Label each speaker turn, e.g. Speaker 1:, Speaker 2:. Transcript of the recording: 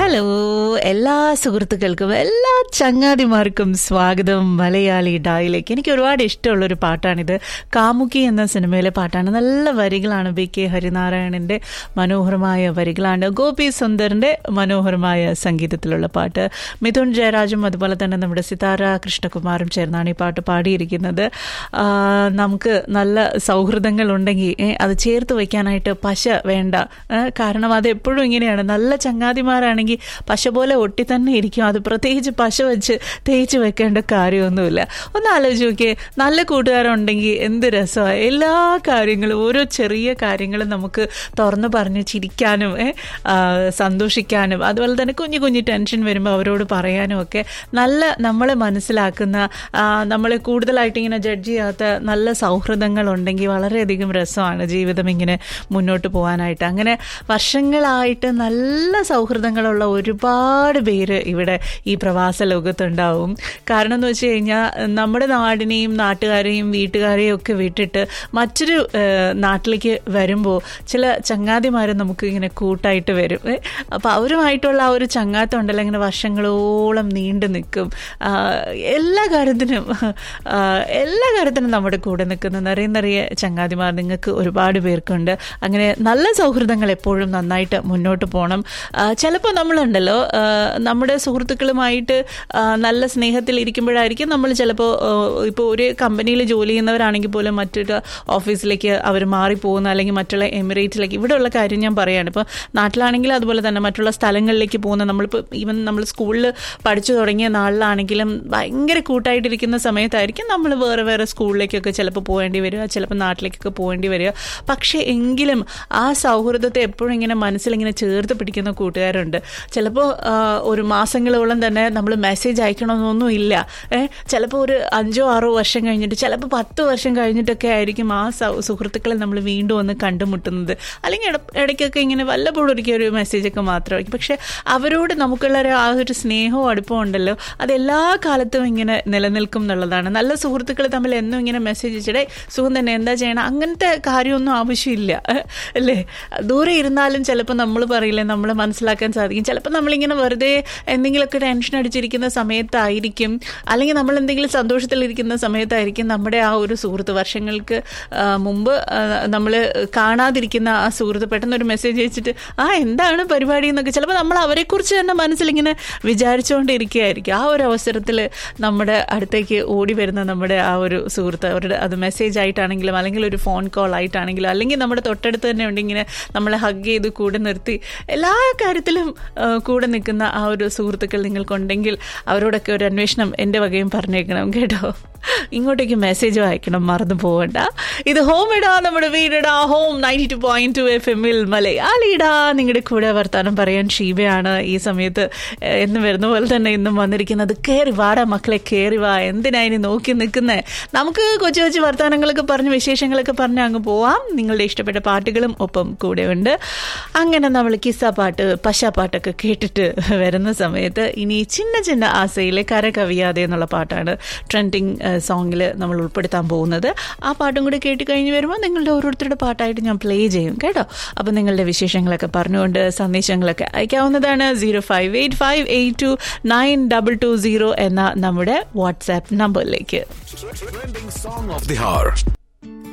Speaker 1: Hello എല്ലാ സുഹൃത്തുക്കൾക്കും എല്ലാ ചങ്ങാതിമാർക്കും സ്വാഗതം മലയാളി ഡായിലേക്ക് എനിക്ക് ഒരുപാട് ഇഷ്ടമുള്ളൊരു പാട്ടാണിത് കാമുകി എന്ന സിനിമയിലെ പാട്ടാണ് നല്ല വരികളാണ് ബി കെ ഹരിനാരായണൻ്റെ മനോഹരമായ വരികളാണ് ഗോപി സുന്ദറിൻ്റെ മനോഹരമായ സംഗീതത്തിലുള്ള പാട്ട് മിഥുൻ ജയരാജും അതുപോലെ തന്നെ നമ്മുടെ സിതാര കൃഷ്ണകുമാറും ചേർന്നാണ് ഈ പാട്ട് പാടിയിരിക്കുന്നത് ആ, നമുക്ക് നല്ല സൗഹൃദങ്ങൾ ഉണ്ടെങ്കിൽ ഏ, അത് ചേർത്ത് വയ്ക്കാനായിട്ട് പശ വേണ്ട ഏ, കാരണം അത് എപ്പോഴും ഇങ്ങനെയാണ് നല്ല ചങ്ങാതിമാരാണെങ്കിൽ പശ പോലെ ഒട്ടി തന്നെ ഇരിക്കും അത് പ്രത്യേകിച്ച് പശ വെച്ച് തേച്ച് വെക്കേണ്ട കാര്യമൊന്നുമില്ല ഒന്ന് ആലോചിച്ച് നോക്കിയേ നല്ല കൂട്ടുകാരുണ്ടെങ്കിൽ എന്ത് രസമാണ് എല്ലാ കാര്യങ്ങളും ഓരോ ചെറിയ കാര്യങ്ങളും നമുക്ക് തുറന്നു പറഞ്ഞ് ചിരിക്കാനും ഏ, ആ, സന്തോഷിക്കാനും അതുപോലെ തന്നെ കുഞ്ഞു കുഞ്ഞു ടെൻഷൻ വരുമ്പോൾ അവരോട് പറയാനും ഒക്കെ നല്ല നമ്മളെ മനസ്സിലാക്കുന്ന ആ, നമ്മളെ കൂടുതലായിട്ട് ഇങ്ങനെ ജഡ്ജ് ചെയ്യാത്ത നല്ല സൗഹൃദങ്ങൾ ഉണ്ടെങ്കിൽ വളരെയധികം രസമാണ് ജീവിതം ഇങ്ങനെ മുന്നോട്ട് പോകാനായിട്ട് അങ്ങനെ വർഷങ്ങളായിട്ട് നല്ല സൗഹൃദങ്ങളുള്ള ഒരുപാട് പേര് ഇവിടെ ഈ പ്രവാസ ലോകത്തുണ്ടാവും കാരണം എന്ന് വെച്ച് കഴിഞ്ഞാൽ നമ്മുടെ നാടിനെയും നാട്ടുകാരെയും വീട്ടുകാരെയും ഒക്കെ വിട്ടിട്ട് മറ്റൊരു ഏഹ്, നാട്ടിലേക്ക് വരുമ്പോൾ ചില ചങ്ങാതിമാർ നമുക്ക് ഇങ്ങനെ കൂട്ടായിട്ട് വരും അപ്പോൾ അവരുമായിട്ടുള്ള ആ ഒരു ചങ്ങാത്തം ഉണ്ടല്ലോ ഇങ്ങനെ വർഷങ്ങളോളം നീണ്ടു നിൽക്കും ആ, എല്ലാ കാര്യത്തിനും ആ, എല്ലാ കാര്യത്തിനും നമ്മുടെ കൂടെ നിൽക്കുന്ന നിറയെ നിറയെ ചങ്ങാതിമാർ നിങ്ങൾക്ക് ഒരുപാട് പേർക്കുണ്ട് അങ്ങനെ നല്ല സൗഹൃദങ്ങൾ എപ്പോഴും നന്നായിട്ട് മുന്നോട്ട് പോകണം ചിലപ്പോൾ നമ്മളുണ്ടല്ലോ ആ, നമ്മുടെ സുഹൃത്തുക്കളുമായിട്ട് ആ, നല്ല സ്നേഹത്തിൽ ഇരിക്കുമ്പോഴായിരിക്കും നമ്മൾ ചിലപ്പോൾ ഇപ്പോൾ ഒരു കമ്പനിയിൽ ജോലി ചെയ്യുന്നവരാണെങ്കിൽ പോലും മറ്റൊരു ഓഫീസിലേക്ക് അവർ മാറിപ്പോകുന്ന അല്ലെങ്കിൽ മറ്റുള്ള എമിറേറ്റ്സിലേക്ക് ഇവിടെയുള്ള കാര്യം ഞാൻ പറയുകയാണ് ഇപ്പോൾ നാട്ടിലാണെങ്കിൽ അതുപോലെ തന്നെ മറ്റുള്ള സ്ഥലങ്ങളിലേക്ക് പോകുന്ന നമ്മളിപ്പോൾ ഈവൻ നമ്മൾ സ്കൂളിൽ പഠിച്ചു തുടങ്ങിയ നാളിലാണെങ്കിലും ഭയങ്കര കൂട്ടായിട്ടിരിക്കുന്ന സമയത്തായിരിക്കും നമ്മൾ വേറെ വേറെ സ്കൂളിലേക്കൊക്കെ ചിലപ്പോൾ പോകേണ്ടി വരിക ചിലപ്പോൾ നാട്ടിലേക്കൊക്കെ പോകേണ്ടി വരിക പക്ഷേ എങ്കിലും ആ സൗഹൃദത്തെ എപ്പോഴും ഇങ്ങനെ മനസ്സിലിങ്ങനെ ചേർത്ത് പിടിക്കുന്ന കൂട്ടുകാരുണ്ട് ചിലപ്പോൾ ആ, ഒരു മാസങ്ങളോളം തന്നെ നമ്മൾ മെസ്സേജ് അയക്കണമെന്നൊന്നും ഇല്ല ഏഹ് ചിലപ്പോൾ ഒരു അഞ്ചോ ആറോ വർഷം കഴിഞ്ഞിട്ട് ചിലപ്പോൾ പത്ത് വർഷം കഴിഞ്ഞിട്ടൊക്കെ ആയിരിക്കും ആ സൗ സുഹൃത്തുക്കളെ നമ്മൾ വീണ്ടും ഒന്ന് കണ്ടുമുട്ടുന്നത് അല്ലെങ്കിൽ ഇട- ഇടയ്ക്കൊക്കെ ഇങ്ങനെ വല്ലപ്പോഴും ഒരിക്കൽ ഒരു മെസ്സേജൊക്കെ മാത്രമായിരിക്കും പക്ഷെ അവരോട് നമുക്കുള്ള ഒരു ആ ഒരു സ്നേഹവും അടുപ്പവും ഉണ്ടല്ലോ അത് എല്ലാ കാലത്തും ഇങ്ങനെ നിലനിൽക്കും എന്നുള്ളതാണ് നല്ല സുഹൃത്തുക്കൾ തമ്മിൽ എന്നും ഇങ്ങനെ മെസ്സേജ് അയച്ചിടേ സുഖം തന്നെ എന്താ ചെയ്യണം അങ്ങനത്തെ കാര്യമൊന്നും ആവശ്യമില്ല അല്ലേ ദൂരെ ഇരുന്നാലും ചിലപ്പോൾ നമ്മൾ പറയില്ലേ നമ്മളെ മനസ്സിലാക്കാൻ സാധിക്കും ചിലപ്പോൾ നമ്മളിങ്ങനെ വെറുതെ എന്തെങ്കിലുമൊക്കെ ടെൻഷൻ അടിച്ചിരിക്കുന്ന സമയത്തായിരിക്കും അല്ലെങ്കിൽ നമ്മൾ എന്തെങ്കിലും സന്തോഷത്തിലിരിക്കുന്ന സമയത്തായിരിക്കും നമ്മുടെ ആ ഒരു സുഹൃത്ത് വർഷങ്ങൾക്ക് ആ, മുമ്പ് നമ്മൾ കാണാതിരിക്കുന്ന ആ സുഹൃത്ത് പെട്ടെന്ന് ഒരു മെസ്സേജ് അയച്ചിട്ട് ആ എന്താണ് പരിപാടി എന്നൊക്കെ ചിലപ്പോൾ നമ്മൾ അവരെക്കുറിച്ച് തന്നെ മനസ്സിലിങ്ങനെ വിചാരിച്ചുകൊണ്ടിരിക്കുകയായിരിക്കും ആ ഒരു അവസരത്തിൽ നമ്മുടെ അടുത്തേക്ക് ഓടി വരുന്ന നമ്മുടെ ആ ഒരു സുഹൃത്ത് അവരുടെ അത് മെസ്സേജ് ആയിട്ടാണെങ്കിലും അല്ലെങ്കിൽ ഒരു ഫോൺ കോൾ ആയിട്ടാണെങ്കിലും അല്ലെങ്കിൽ നമ്മുടെ തൊട്ടടുത്ത് തന്നെ ഉണ്ട് ഇങ്ങനെ നമ്മളെ ഹഗ് ചെയ്ത് കൂടെ നിർത്തി എല്ലാ കാര്യത്തിലും ആ, കൂടെ നിൽക്കുന്ന ആ ഒരു സുഹൃത്തുക്കൾ നിങ്ങൾക്കുണ്ടെങ്കിൽ അവരോടൊക്കെ ഒരു അന്വേഷണം എൻ്റെ വകയും പറഞ്ഞേക്കണം കേട്ടോ ഇങ്ങോട്ടേക്ക് മെസ്സേജ് അയക്കണം മറന്നു പോവണ്ട ഇത് ഹോം ഇടാ നമ്മുടെ വീടിടാ home ninety two point two F എമ്മിൽ മലയാളിടാ നിങ്ങളുടെ കൂടെ വർത്താനം പറയാൻ ഷീബയാണ് ഈ സമയത്ത് ഏഹ്, എന്നും വരുന്ന പോലെ തന്നെ ഇന്നും വന്നിരിക്കുന്നത് കയറി വാടാ മക്കളെ കയറി വാ എന്തിനാ ഇനി നോക്കി നിൽക്കുന്നേ നമുക്ക് കൊച്ചു കൊച്ചു വർത്താനങ്ങളൊക്കെ പറഞ്ഞ് വിശേഷങ്ങളൊക്കെ പറഞ്ഞ് അങ്ങ് പോവാം നിങ്ങളുടെ ഇഷ്ടപ്പെട്ട പാട്ടുകളും ഒപ്പം കൂടെ ഉണ്ട് അങ്ങനെ നമ്മൾ കിസ്സ പാട്ട് പശ പാട്ടൊക്കെ കേട്ടിട്ട് വരുന്ന സമയത്ത് ഇനി ചിന്ന ചിന്ന ആസയിലെ കര കവിയാതെ എന്നുള്ള പാട്ടാണ് ട്രെൻഡിങ് സോങ്ങിൽ നമ്മൾ ഉൾപ്പെടുത്താൻ പോകുന്നത് ആ പാട്ടും കൂടി കേട്ട് കഴിഞ്ഞ് വരുമ്പോൾ നിങ്ങളുടെ ഓരോരുത്തരുടെ പാട്ടായിട്ട് ഞാൻ പ്ലേ ചെയ്യും കേട്ടോ അപ്പോൾ നിങ്ങളുടെ വിശേഷങ്ങളൊക്കെ പറഞ്ഞുകൊണ്ട് സന്ദേശങ്ങളൊക്കെ അയക്കാവുന്നതാണ് zero five eight five eight two nine double two zero എന്ന നമ്മുടെ വാട്സാപ്പ് നമ്പറിലേക്ക്
Speaker 2: Trending song of the hour.